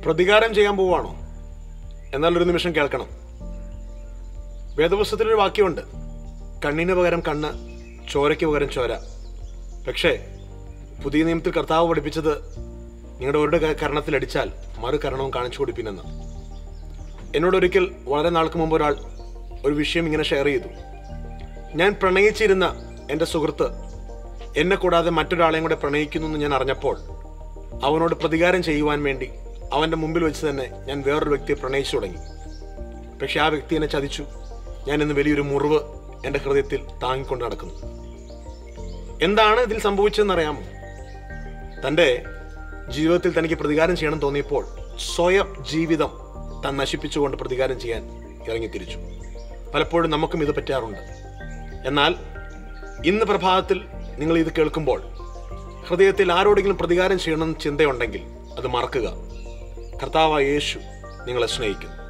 പ്രതികാരം ചെയ്യാൻ പോവാണോ എന്നാൽ ഒരു നിമിഷം കേൾക്കണം വേദപുസ്തകത്തിലൊരു വാക്യമുണ്ട് കണ്ണിന് പകരം കണ്ണ് ചോരയ്ക്ക് പകരം ചോര പക്ഷേ പുതിയ നിയമത്തിൽ കർത്താവ് പഠിപ്പിച്ചത് നിങ്ങളുടെ ഒരു ക- കരണത്തിലടിച്ചാൽ മറു കരണവും കാണിച്ചു കൊടുപ്പിനെന്ന് എന്നോട് ഒരിക്കൽ വളരെ നാൾക്ക് മുമ്പ് ഒരാൾ ഒരു വിഷയം ഇങ്ങനെ ഷെയർ ചെയ്തു ഞാൻ പ്രണയിച്ചിരുന്ന എൻ്റെ സുഹൃത്ത് എന്നെ കൂടാതെ മറ്റൊരാളെയും കൂടെ പ്രണയിക്കുന്നു എന്ന് ഞാൻ അറിഞ്ഞപ്പോൾ അവനോട് പ്രതികാരം ചെയ്യുവാൻ വേണ്ടി അവൻ്റെ മുമ്പിൽ വെച്ച് തന്നെ ഞാൻ വേറൊരു വ്യക്തിയെ പ്രണയിച്ചു തുടങ്ങി പക്ഷെ ആ വ്യക്തി എന്നെ ചതിച്ചു ഞാൻ ഇന്ന് വലിയൊരു മുറിവ് എൻ്റെ ഹൃദയത്തിൽ താങ്ങിക്കൊണ്ട് നടക്കുന്നു എന്താണ് ഇതിൽ സംഭവിച്ചതെന്ന് അറിയാമോ തൻ്റെ ജീവിതത്തിൽ തനിക്ക് പ്രതികാരം ചെയ്യണം തോന്നിയപ്പോൾ സ്വയം ജീവിതം താൻ നശിപ്പിച്ചുകൊണ്ട് പ്രതികാരം ചെയ്യാൻ ഇറങ്ങിത്തിരിച്ചു പലപ്പോഴും നമുക്കും ഇത് പറ്റാറുണ്ട് എന്നാൽ ഇന്ന് പ്രഭാതത്തിൽ നിങ്ങൾ ഇത് കേൾക്കുമ്പോൾ ഹൃദയത്തിൽ ആരോടെങ്കിലും പ്രതികാരം ചെയ്യണമെന്ന് ചിന്തയുണ്ടെങ്കിൽ അത് മറക്കുക കർത്താവായ യേശു നിങ്ങളെ സ്നേഹിക്കുന്നു